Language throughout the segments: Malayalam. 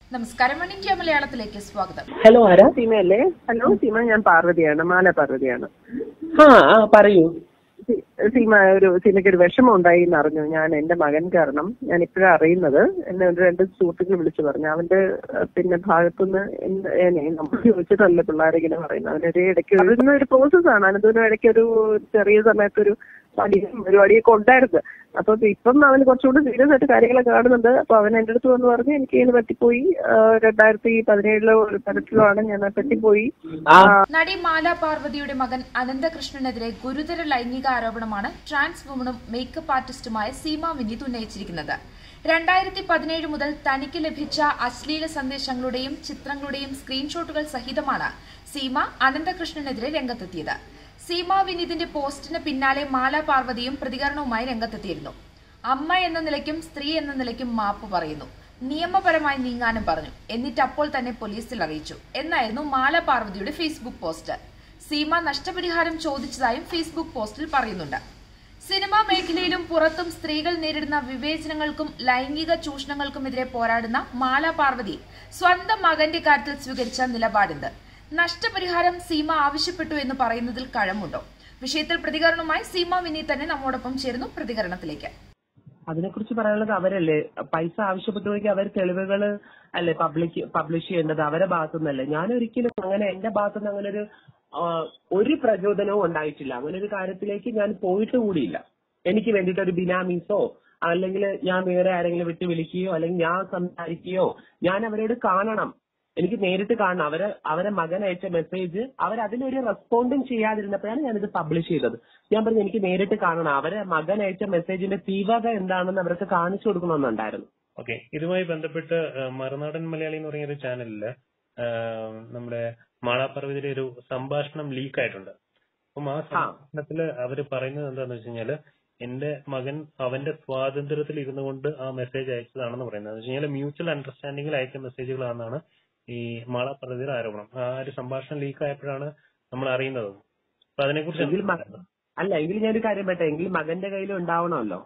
നമസ്കാരം വൺ ഇന്ത്യ മലയാളത്തിലേക്ക് സ്വാഗതം ഹലോ ആരാ സീമയല്ലേ ഹലോ സീമ ഞാൻ പാർവതിയാണ് മാല പാർവതിയാണ് ആ ആ പറയൂ സീ- സീമ ഒരു സീമയ്ക്ക് ഒരു വിഷമം ഉണ്ടായി എന്ന് അറിഞ്ഞു ഞാൻ എന്റെ മകൻ കാരണം ഞാൻ ഇപ്പോഴാണ് അറിയുന്നത് എന്നെ ഒരു രണ്ട് സുഹൃത്തുക്കൾ വിളിച്ചു പറഞ്ഞു അവന്റെ അഹ്, പിന്നെ ഭാഗത്തുനിന്ന് എന്ത് ഏനെ നമ്മൾ ചോദിച്ചിട്ടല്ല പിള്ളേരെ ഇങ്ങനെ പറയുന്നത് അവനൊരു ഇടയ്ക്ക് അതൊന്നും ഒരു പ്രോസസ്സാണ് അതിനൊന്നും ഇടയ്ക്ക് ഒരു ചെറിയ സമയത്തൊരു പടിയും പരിപാടിയൊക്കെ ഉണ്ടായിരുന്നു അപ്പൊ ഇപ്പം അവന് കുറച്ചുകൂടി സീരിയസ് ആയിട്ട് കാര്യങ്ങളൊക്കെ കാണുന്നുണ്ട് അപ്പൊ അവൻ എന്റെ അടുത്ത് വന്ന് പറഞ്ഞു എനിക്ക് ഇതിന് പറ്റിപ്പോയി ആഹ്, രണ്ടായിരത്തി പതിനേഴിലോ ഒരു പതിനെട്ടിലോ ആണ് ഞാൻ പറ്റിപ്പോയി ആ നടി മാല പാർവതിയുടെ മകൻ അനന്തകൃഷ്ണനെതിരെ ഗുരുതര ലൈംഗിക ആരോപണമാണ് ട്രാൻസ് വുമണും മേക്കപ്പ് ആർട്ടിസ്റ്റുമായ സീമ വിനീത് ഉന്നയിച്ചിരിക്കുന്നത് രണ്ടായിരത്തി പതിനേഴ് മുതൽ തനിക്ക് ലഭിച്ച അശ്ലീല സന്ദേശങ്ങളുടെയും ചിത്രങ്ങളുടെയും സ്ക്രീൻഷോട്ടുകൾ സഹിതമാണ് സീമ അനന്തകൃഷ്ണനെതിരെ രംഗത്തെത്തിയത് സീമ വിനീതിന്റെ പോസ്റ്റിന് പിന്നാലെ മാല പാർവതിയും പ്രതികരണവുമായി രംഗത്തെത്തിയിരുന്നു അമ്മ എന്ന നിലയ്ക്കും സ്ത്രീ എന്ന നിലയ്ക്കും മാപ്പ് പറയുന്നു നിയമപരമായി നീങ്ങാനും പറഞ്ഞു എന്നിട്ട് അപ്പോൾ തന്നെ പോലീസിൽ അറിയിച്ചു എന്നായിരുന്നു മാല പാർവതിയുടെ ഫേസ്ബുക്ക് പോസ്റ്റ് സീമ നഷ്ടപരിഹാരം ചോദിച്ചതായും ഫേസ്ബുക്ക് പോസ്റ്റിൽ പറയുന്നുണ്ട് സിനിമാ മേഖലയിലും പുറത്തും സ്ത്രീകൾ നേരിടുന്ന വിവേചനങ്ങൾക്കും ലൈംഗിക ചൂഷണങ്ങൾക്കുമെതിരെ പോരാടുന്ന മാല പാർവതി സ്വന്തം മകന്റെ കാര്യത്തിൽ സ്വീകരിച്ച നിലപാടെന്ത് നഷ്ടപരിഹാരം സീമ ആവശ്യപ്പെട്ടു എന്ന് പറയുന്നതിൽ കഴമുണ്ടോ വിഷയത്തിൽ പ്രതികരണവുമായി സീമ വിനീത് തന്നെ നമ്മോടൊപ്പം ചേരുന്നു പ്രതികരണത്തിലേക്ക് അതിനെക്കുറിച്ച് പറയാനുള്ളത് അവരല്ലേ പൈസ ആവശ്യപ്പെട്ടുവെങ്കിൽ അവർ തെളിവുകൾ അല്ലേ പബ്ലിക് പബ്ലിഷ് ചെയ്യേണ്ടത് അവരെ ഭാഗത്തുനിന്നല്ലേ ഞാൻ ഒരിക്കലും അങ്ങനെ എന്റെ ഭാഗത്തുനിന്ന് അങ്ങനെ ഒരു ആ, ഒരു പ്രചോദനവും ഉണ്ടായിട്ടില്ല അങ്ങനെ ഒരു കാര്യത്തിലേക്ക് ഞാൻ പോയിട്ട് കൂടിയില്ല എനിക്ക് വേണ്ടിയിട്ട് ഒരു ബിനാമീസോ അല്ലെങ്കിൽ ഞാൻ വേറെ ആരെങ്കിലും വിട്ട് വിളിക്കുകയോ അല്ലെങ്കിൽ ഞാൻ സംസാരിക്കുകയോ ഞാൻ അവരോട് കാണണം എനിക്ക് നേരിട്ട് കാണണം അവരെ അവരെ മകൻ അയച്ച മെസ്സേജ് അവർ അതിനൊരു റെസ്പോണ്ടും ചെയ്യാതിരുന്നപ്പോഴാണ് ഞാനിത് പബ്ലിഷ് ചെയ്തത് ഞാൻ പറഞ്ഞു എനിക്ക് നേരിട്ട് കാണണം അവരെ മകൻ അയച്ച മെസ്സേജിന്റെ തീവ്രത എന്താണെന്ന് അവർക്ക് കാണിച്ചു കൊടുക്കണമെന്നുണ്ടായിരുന്നു ഓക്കെ ഇതുമായി ബന്ധപ്പെട്ട് ആ, മറുനാടൻ മലയാളി എന്ന് പറയുന്ന ഒരു ചാനലില് ആ, നമ്മുടെ മാളാപ്പർവ്വതിയുടെ ഒരു സംഭാഷണം ലീക്ക് ആയിട്ടുണ്ട് അപ്പം ആ സംഭാഷണത്തില് അവര് പറയുന്നത് എന്താന്ന് വെച്ച് കഴിഞ്ഞാല് എന്റെ മകൻ അവന്റെ സ്വാതന്ത്ര്യത്തിൽ ഇരുന്നു കൊണ്ട് ആ മെസ്സേജ് അയച്ചതാണെന്ന് പറയുന്നത് എന്ന് വെച്ച് കഴിഞ്ഞാൽ മ്യൂച്വൽ അണ്ടർസ്റ്റാൻഡിംഗിൽ അയച്ച മെസ്സേജുകളാണെന്നാണ് ഈ മാളാപ്പർവ്വതിയുടെ ആരോപണം ആ ഒരു സംഭാഷണം ലീക്ക് ആയപ്പോഴാണ് നമ്മൾ അറിയുന്നത് അപ്പൊ അതിനെക്കുറിച്ച് എങ്കിൽ മ- അല്ല എങ്കിൽ ഞാനൊരു കാര്യം പറ്റേ എങ്കിൽ മകന്റെ കയ്യിൽ ഉണ്ടാവണമല്ലോ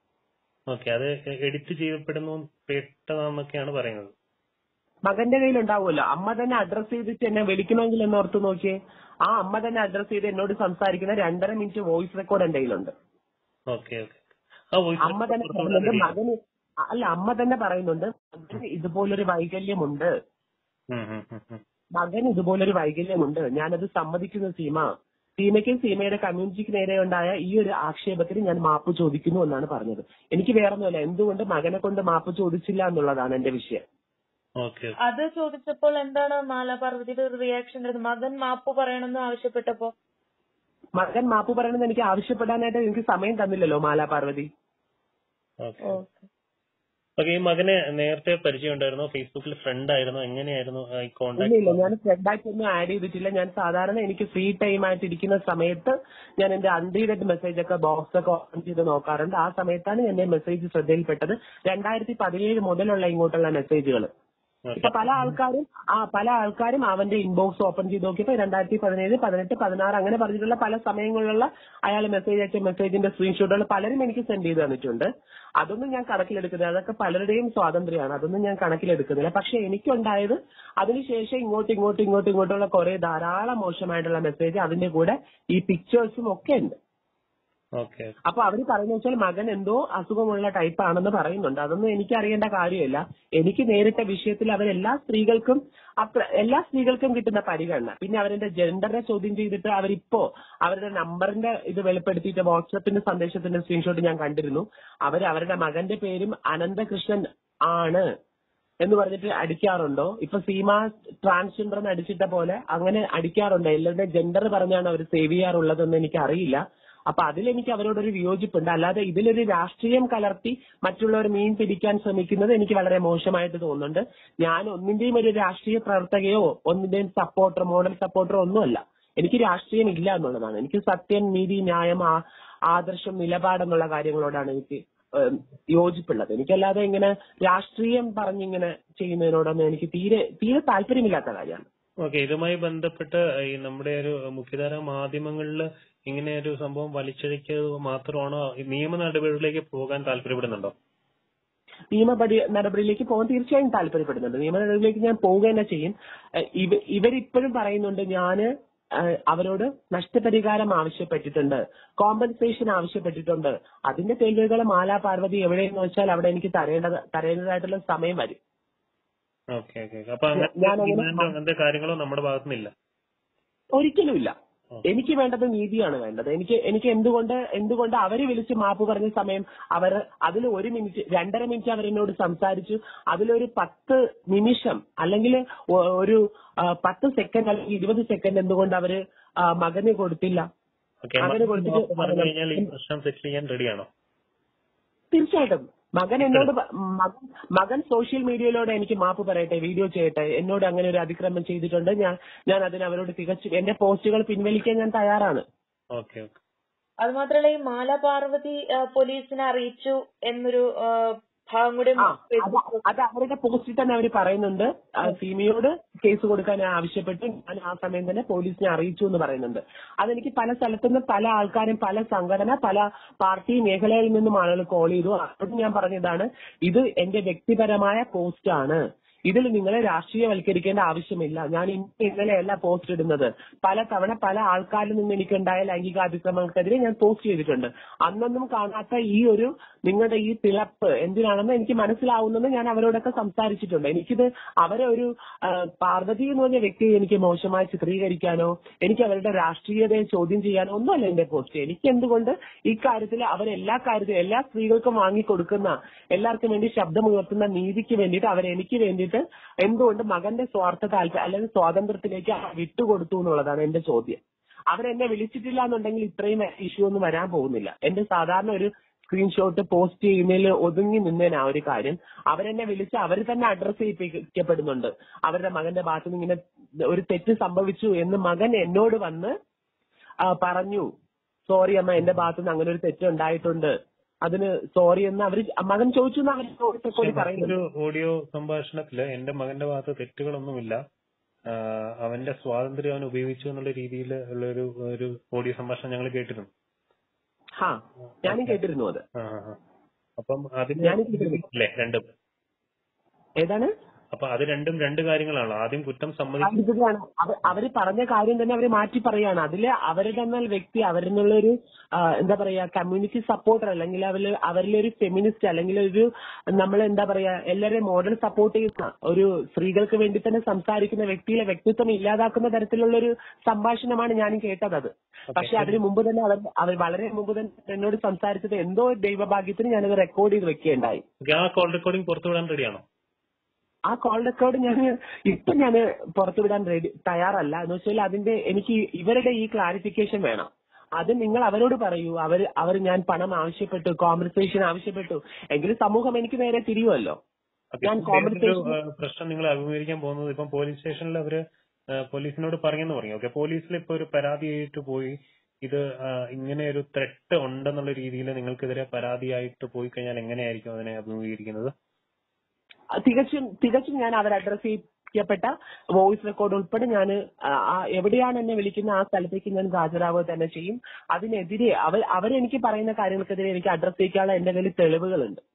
ഓക്കെ അത് എഡിറ്റ് ചെയ്യപ്പെടുന്നു പെട്ടതാന്നൊക്കെയാണ് പറയുന്നത് മകന്റെ കയ്യിൽ ഉണ്ടാവുമല്ലോ അമ്മ തന്നെ അഡ്രസ് ചെയ്തിട്ട് എന്നെ വിളിക്കണമെങ്കിൽ എന്ന് ഓർത്ത് നോക്കിയേ ആ അമ്മ തന്നെ അഡ്രസ് ചെയ്ത് എന്നോട് സംസാരിക്കുന്ന രണ്ടര മിനിറ്റ് വോയിസ് റെക്കോർഡ് എന്റെ കയ്യിലുണ്ട് ഓക്കെ ഓക്കെ ആ വോയിസ് അമ്മ തന്നെ പറയുന്നുണ്ട് മകന് അല്ല അമ്മ തന്നെ പറയുന്നുണ്ട് മകന് ഇതുപോലൊരു വൈകല്യമുണ്ട് മകൻ ഇതുപോലൊരു വൈകല്യമുണ്ട് ഞാനത് സമ്മതിക്കുന്നു സീമ സീമയ്ക്കും സീമയുടെ കമ്മ്യൂണിറ്റിക്ക് നേരെ ഉണ്ടായ ഈ ഒരു ആക്ഷേപത്തിന് ഞാൻ മാപ്പ് ചോദിക്കുന്നു എന്നാണ് പറഞ്ഞത് എനിക്ക് വേറൊന്നുമല്ല എന്തുകൊണ്ട് മകനെ കൊണ്ട് മാപ്പ് ചോദിച്ചില്ല എന്നുള്ളതാണ് എന്റെ വിഷയം ഓക്കെ അത് ചോദിച്ചപ്പോൾ എന്താണ് മാല പാർവതിയുടെ ഒരു റിയാക്ഷൻ ഉണ്ടായിരുന്നത് മകൻ മാപ്പ് പറയണമെന്ന് ആവശ്യപ്പെട്ടപ്പോ മകൻ മാപ്പ് പറയണമെന്ന് എനിക്ക് ആവശ്യപ്പെടാനായിട്ട് എനിക്ക് സമയം തന്നില്ലല്ലോ മാല പാർവതി ഓക്കെ ഓക്കെ ഈ മകനെ നേരത്തെ പരിചയം ഉണ്ടായിരുന്നോ ഫേസ്ബുക്കിൽ ഫ്രണ്ട് ആയിരുന്നോ എങ്ങനെയായിരുന്നു ഈ ഇല്ല ഇല്ല കോണ്ടാക്ട് ഞാൻ ഫ്ലഡായിട്ട് ഒന്നും ആഡ് ചെയ്തിട്ടില്ല ഞാൻ സാധാരണ എനിക്ക് ഫ്രീ ടൈം ആയിട്ട് ഇരിക്കുന്ന സമയത്ത് ഞാൻ എന്റെ അൺറീഡഡ് മെസ്സേജ് ഒക്കെ ബോക്സ് ഒക്കെ ഓപ്പൺ ചെയ്ത് നോക്കാറുണ്ട് ആ സമയത്താണ് എന്റെ മെസ്സേജ് ശ്രദ്ധയിൽപ്പെട്ടത് രണ്ടായിരത്തി പതിനേഴ് മുതലുള്ള ഇങ്ങോട്ടുള്ള മെസ്സേജുകൾ ഇപ്പൊ പല ആൾക്കാരും ആ പല ആൾക്കാരും അവന്റെ ഇൻബോക്സ് ഓപ്പൺ ചെയ്ത് നോക്കിയപ്പോ രണ്ടായിരത്തി പതിനേഴ് പതിനെട്ട് പതിനാറ് അങ്ങനെ പറഞ്ഞിട്ടുള്ള പല സമയങ്ങളിലുള്ള അയാൾ മെസ്സേജ് അയച്ച മെസ്സേജിന്റെ സ്ക്രീൻഷോട്ടുകൾ പലരും എനിക്ക് സെൻഡ് ചെയ്ത് തന്നിട്ടുണ്ട് അതൊന്നും ഞാൻ കണക്കിലെടുക്കുന്നില്ല അതൊക്കെ പലരുടെയും സ്വാതന്ത്ര്യമാണ് അതൊന്നും ഞാൻ കണക്കിലെടുക്കുന്നില്ല പക്ഷെ എനിക്കുണ്ടായത് അതിനുശേഷം ഇങ്ങോട്ട് ഇങ്ങോട്ട് ഇങ്ങോട്ട് ഇങ്ങോട്ടുള്ള കുറെ ധാരാളം മോശമായിട്ടുള്ള മെസ്സേജ് അതിന്റെ കൂടെ ഈ പിക്ചേഴ്സും ഒക്കെ ഉണ്ട് ഓക്കെ അപ്പൊ അവര് പറയുന്ന വെച്ചാൽ മകൻ എന്തോ അസുഖമുള്ള ടൈപ്പ് ആണെന്ന് പറയുന്നുണ്ട് അതൊന്നും എനിക്ക് അറിയേണ്ട കാര്യമില്ല എനിക്ക് നേരിട്ട വിഷയത്തിൽ അവരെല്ലാ സ്ത്രീകൾക്കും അത്ര എല്ലാ സ്ത്രീകൾക്കും കിട്ടുന്ന പരിഗണന പിന്നെ അവരുടെ ജെൻഡറിനെ ചോദ്യം ചെയ്തിട്ട് അവരിപ്പോ അവരുടെ നമ്പറിന്റെ ഇത് വെളിപ്പെടുത്തിയിട്ട് വാട്സപ്പിന്റെ സന്ദേശത്തിന്റെ സ്ക്രീൻഷോട്ട് ഞാൻ കണ്ടിരുന്നു അവർ അവരുടെ മകന്റെ പേരും അനന്തകൃഷ്ണൻ ആണ് എന്ന് പറഞ്ഞിട്ട് അടിക്കാറുണ്ടോ ഇപ്പൊ സീമ ട്രാൻസ്ജെൻഡർ എന്ന് അടിച്ചിട്ട പോലെ അങ്ങനെ അടിക്കാറുണ്ടോ എല്ലാവരുടെ ജെൻഡർ പറഞ്ഞാണ് അവർ സേവ് ചെയ്യാറുള്ളതെന്ന് എനിക്ക് അറിയില്ല അപ്പൊ അതിലെനിക്ക് അവരോടൊരു വിയോജിപ്പുണ്ട് അല്ലാതെ ഇതിലൊരു രാഷ്ട്രീയം കലർത്തി മറ്റുള്ളവർ മീൻ പിടിക്കാൻ ശ്രമിക്കുന്നത് എനിക്ക് വളരെ മോശമായിട്ട് തോന്നുന്നുണ്ട് ഞാൻ ഒന്നിന്റെയും ഒരു രാഷ്ട്രീയ പ്രവർത്തകയോ ഒന്നിന്റെയും സപ്പോർട്ടർ മോഡൽ സപ്പോർട്ടറോ ഒന്നുമല്ല എനിക്ക് രാഷ്ട്രീയം ഇല്ല എന്നുള്ളതാണ് എനിക്ക് സത്യം നീതി ന്യായം ആ- ആദർശം നിലപാടെന്നുള്ള കാര്യങ്ങളോടാണ് എനിക്ക് ഏഹ്, യോജിപ്പുള്ളത് എനിക്കല്ലാതെ ഇങ്ങനെ രാഷ്ട്രീയം പറഞ്ഞിങ്ങനെ ചെയ്യുന്നതിനോടൊന്നും എനിക്ക് തീരെ തീരെ താല്പര്യമില്ലാത്ത കാര്യമാണ് ഓക്കെ ഇതുമായി ബന്ധപ്പെട്ട് ഈ നമ്മുടെ ഒരു മുഖ്യധാര മാധ്യമങ്ങളിൽ ഇങ്ങനെ ഒരു സംഭവം വലിച്ചഴിക്കുക മാത്രമാണോ ഈ നിയമ നടപടികളിലേക്ക് പോകാൻ താല്പര്യപ്പെടുന്നുണ്ടോ നിയമപടി നടപടിയിലേക്ക് പോകാൻ തീർച്ചയായും താല്പര്യപ്പെടുന്നുണ്ട് നിയമ നടപടിയിലേക്ക് ഞാൻ പോവുക തന്നെ ചെയ്യും ഏഹ് ഇവ ഇവരിപ്പോഴും പറയുന്നുണ്ട് ഞാന് ഏഹ് അവരോട് നഷ്ടപരിഹാരം ആവശ്യപ്പെട്ടിട്ടുണ്ട് കോമ്പൻസേഷൻ ആവശ്യപ്പെട്ടിട്ടുണ്ട് അതിന്റെ തെളിവുകൾ മാലാ പാർവതി എവിടെയെന്ന് വെച്ചാൽ അവിടെ എനിക്ക് തരേണ്ടത് തരേണ്ടതായിട്ടുള്ള സമയം വരും ഓക്കെ ഓക്കെ അപ്പൊ അങ്ങനത്തെ ഞാനങ്ങനെ- ഡിമാൻഡോ അങ്ങനത്തെ കാര്യങ്ങളോ നമ്മുടെ ഭാഗത്തുനിന്നില്ല ഒരിക്കലുമില്ല എനിക്ക് വേണ്ടത് നീതിയാണ് വേണ്ടത് എനിക്ക് എനിക്ക് എന്തുകൊണ്ട് എന്തുകൊണ്ട് അവര് വിളിച്ച് മാപ്പ് പറഞ്ഞ സമയം അവർ അതിൽ ഒരു മിനിറ്റ് രണ്ടര മിനിറ്റ് അവരെന്നോട് സംസാരിച്ചു അതിലൊരു പത്ത് നിമിഷം അല്ലെങ്കിൽ ഒ- ഒരു ആ, പത്ത് സെക്കൻഡ് അല്ലെങ്കിൽ ഇരുപത് സെക്കൻഡ് എന്തുകൊണ്ട് അവര് ആ, മകന് കൊടുത്തില്ല ഓക്കെ അവര് കൊടുത്തിട്ട് പറഞ്ഞു കഴിഞ്ഞാൽ ഈ പ്രശ്നം സെറ്റിൽ ചെയ്യാൻ റെഡിയാണോ തീർച്ചയായിട്ടും മകൻ എന്നോട് പ- മകൻ മകൻ സോഷ്യൽ മീഡിയയിലൂടെ എനിക്ക് മാപ്പ് പറയട്ടെ വീഡിയോ ചെയ്യട്ടെ എന്നോട് അങ്ങനെ ഒരു അതിക്രമം ചെയ്തിട്ടുണ്ട് ഞാൻ ഞാൻ അതിന് അവരോട് തികച്ചും എന്റെ പോസ്റ്റുകൾ പിൻവലിക്കാൻ ഞാൻ തയ്യാറാണ് ഓക്കെ ഓക്കെ അത് മാത്രല്ല ഈ മാല പാർവതി ആ, പോലീസിനെ അറിയിച്ചു എന്നൊരു ആ, ഭാഗം കൂടി ആ അത് അത് അവരുടെ പോസ്റ്റിൽ തന്നെ അവർ പറയുന്നുണ്ട് ആ, സീമയോട് കേസ് കൊടുക്കാൻ ആവശ്യപ്പെട്ടു ഞാൻ ആ സമയം തന്നെ പോലീസിനെ അറിയിച്ചു എന്ന് പറയുന്നുണ്ട് അതെനിക്ക് പല സ്ഥലത്തുനിന്ന് പല ആൾക്കാരും പല സംഘടന പല പാർട്ടി മേഖലയിൽ നിന്നും ആളുകൾ കോൾ ചെയ്തു അവരോട് ഞാൻ പറഞ്ഞതാണ് ഇത് എന്റെ വ്യക്തിപരമായ പോസ്റ്റാണ് ഇതിൽ നിങ്ങളെ രാഷ്ട്രീയവൽക്കരിക്കേണ്ട ആവശ്യമില്ല ഞാൻ ഇന്ന് ഇന്നലെയല്ല പോസ്റ്റ് ഇടുന്നത് പല തവണ പല ആൾക്കാരിൽ നിന്ന് എനിക്കുണ്ടായ ലൈംഗിക അതിക്രമങ്ങൾക്കെതിരെ ഞാൻ പോസ്റ്റ് ചെയ്തിട്ടുണ്ട് അന്നൊന്നും കാണാത്ത ഈ ഒരു നിങ്ങളുടെ ഈ തിളപ്പ് എന്തിനാണെന്ന് എനിക്ക് മനസ്സിലാവുന്നെന്ന് ഞാൻ അവരോടൊക്കെ സംസാരിച്ചിട്ടുണ്ട് എനിക്കിത് അവരെ ഒരു ആ, പാർവതി എന്ന് പറഞ്ഞ വ്യക്തിയെ എനിക്ക് മോശമായി ചിത്രീകരിക്കാനോ എനിക്ക് അവരുടെ രാഷ്ട്രീയതയെ ചോദ്യം ചെയ്യാനോ ഒന്നുമല്ല എന്റെ പോസ്റ്റ് എനിക്ക് എന്തുകൊണ്ട് ഈ കാര്യത്തിൽ അവരെല്ലാ കാര്യത്തിലും എല്ലാ സ്ത്രീകൾക്കും വാങ്ങിക്കൊടുക്കുന്ന എല്ലാവർക്കും വേണ്ടി ശബ്ദമുയർത്തുന്ന നീതിക്ക് വേണ്ടിയിട്ട് അവരെനിക്ക് വേണ്ടിയിട്ട് എന്തുകൊണ്ട് മകന്റെ സ്വാർത്ഥ താല്പര്യം അല്ലെങ്കിൽ സ്വാതന്ത്ര്യത്തിലേക്ക് അവർ വിട്ടുകൊടുത്തു എന്നുള്ളതാണ് എന്റെ ചോദ്യം അവരെന്നെ വിളിച്ചിട്ടില്ല എന്നുണ്ടെങ്കിൽ ഇത്രയും ഇഷ്യൂ ഒന്നും വരാൻ പോകുന്നില്ല എന്റെ സാധാരണ ഒരു സ്ക്രീൻഷോട്ട് പോസ്റ്റ് ചെയ്യുന്നതിൽ ഒതുങ്ങി നിന്നേനാ ഒരു കാര്യം അവരെന്നെ വിളിച്ച് അവർ തന്നെ അഡ്രസ് ചെയ്യിപ്പിക്കപ്പെടുന്നുണ്ട് അവരുടെ മകന്റെ ഭാഗത്ത് നിന്ന് ഇങ്ങനെ ഒരു തെറ്റ് സംഭവിച്ചു എന്ന് മകൻ എന്നോട് വന്ന് ആ, പറഞ്ഞു സോറി അമ്മ എന്റെ ഭാഗത്ത് നിന്ന് അങ്ങനെ ഒരു തെറ്റ് ഉണ്ടായിട്ടുണ്ട് അതിന് സോറി എന്ന് അവർ മകൻ ചോദിച്ചു എന്ന് അവർ ചോദിച്ചപ്പോൾ പറയുന്നുണ്ട് ഒരു ഓഡിയോ സംഭാഷണത്തില് എന്റെ മകന്റെ ഭാഗത്ത് തെറ്റുകളൊന്നുമില്ല ആഹ് അവന്റെ സ്വാതന്ത്ര്യം അവൻ ഉപയോഗിച്ചു എന്നുള്ള രീതിയിൽ ഉള്ള ഒരു ഒരു ഓഡിയോ സംഭാഷണം ഞങ്ങൾ കേട്ടിരുന്നു ഹാ ഞാനും കേട്ടിരുന്നു അത് ആ, ആ, ആ. അപ്പം അതിന് ഞാനും കേട്ടിരുന്നു. അല്ലേ രണ്ടും ഏതാണ് അപ്പൊ അത് രണ്ടും രണ്ട് കാര്യങ്ങളാണല്ലോ ആദ്യം കുറ്റം സമ്മതിക്കും സാധിക്കുകയാണ് അവ- അവര് പറഞ്ഞ കാര്യം തന്നെ അവര് മാറ്റി പറയാണ് അതില് അവരുടെ എന്നാൽ വ്യക്തി അവരെന്നുള്ള ഒരു എന്താ പറയാ കമ്മ്യൂണിറ്റി സപ്പോർട്ടർ അല്ലെങ്കിൽ അവര് അവരിലൊരു ഫെമിനിസ്റ്റ് അല്ലെങ്കിൽ ഒരു നമ്മൾ എന്താ പറയാ എല്ലാവരെയും മോഡൽ സപ്പോർട്ട് ചെയ്യുന്ന ഒരു സ്ത്രീകൾക്ക് വേണ്ടി തന്നെ സംസാരിക്കുന്ന വ്യക്തിയിലെ വ്യക്തിത്വം ഇല്ലാതാക്കുന്ന തരത്തിലുള്ള ഒരു സംഭാഷണമാണ് ഞാൻ കേട്ടത് അത് പക്ഷെ അതിന് മുമ്പ് തന്നെ അവർ അവർ വളരെ മുമ്പ് തന്നെ എന്നോട് സംസാരിച്ചത് എന്തോ ദൈവഭാഗ്യത്തിന് ഞാനത് റെക്കോർഡ് ചെയ്ത് വെക്കുകയുണ്ടായി ഓക്കേ, ആ കോൾ റെക്കോർഡിംഗ് പുറത്തുവിടാൻ റെഡിയാണോ ആ കോൾ റെക്കോർഡ് ഞാൻ ഇപ്പൊ ഞാൻ പുറത്തുവിടാൻ റെഡി തയ്യാറല്ല എന്ന് വെച്ചാൽ അതിന്റെ എനിക്ക് ഇവരുടെ ഈ ക്ലാരിഫിക്കേഷൻ വേണം അത് നിങ്ങൾ അവരോട് പറയൂ അവർ അവർ ഞാൻ പണം ആവശ്യപ്പെട്ടു കോമ്പൻസേഷൻ ആവശ്യപ്പെട്ടു എങ്കിലും സമൂഹം എനിക്ക് നേരെ തിരിയുമല്ലോ ഓക്കേ, ഞാൻ വേറൊരു, കോമ്പൻസേഷൻ ആ, പ്രശ്നം നിങ്ങൾ അഭിമുഖീകരിക്കാൻ പോകുന്നത് ഇപ്പം പോലീസ് സ്റ്റേഷനിൽ അവര് ആ, പോലീസിനോട് പറഞ്ഞെന്ന് പറഞ്ഞു ഓക്കെ പോലീസിൽ ഇപ്പൊ ഒരു പരാതിയായിട്ട് പോയി ഇത് ആ, ഇങ്ങനെ ഒരു ത്രെട്ട് ഉണ്ടെന്നുള്ള രീതിയിൽ നിങ്ങൾക്കെതിരെ പരാതിയായിട്ട് പോയി കഴിഞ്ഞാൽ എങ്ങനെയായിരിക്കും അതിനെ അഭിമുഖീകരിക്കുന്നത് തികച്ചും തികച്ചും ഞാൻ അവർ അഡ്രസ് ചെയ്യപ്പെട്ട വോയിസ് റെക്കോർഡ് ഉൾപ്പെടെ ഞാൻ എവിടെയാണ് എന്നെ വിളിക്കുന്ന ആ സ്ഥലത്തേക്ക് ഞാൻ ഹാജരാവുക തന്നെ ചെയ്യും അതിനെതിരെ അവർ അവരെനിക്ക് പറയുന്ന കാര്യങ്ങൾക്കെതിരെ എനിക്ക് അഡ്രസ് ചെയ്യിക്കാനുള്ള എന്റെ കയ്യിൽ തെളിവുകളുണ്ട്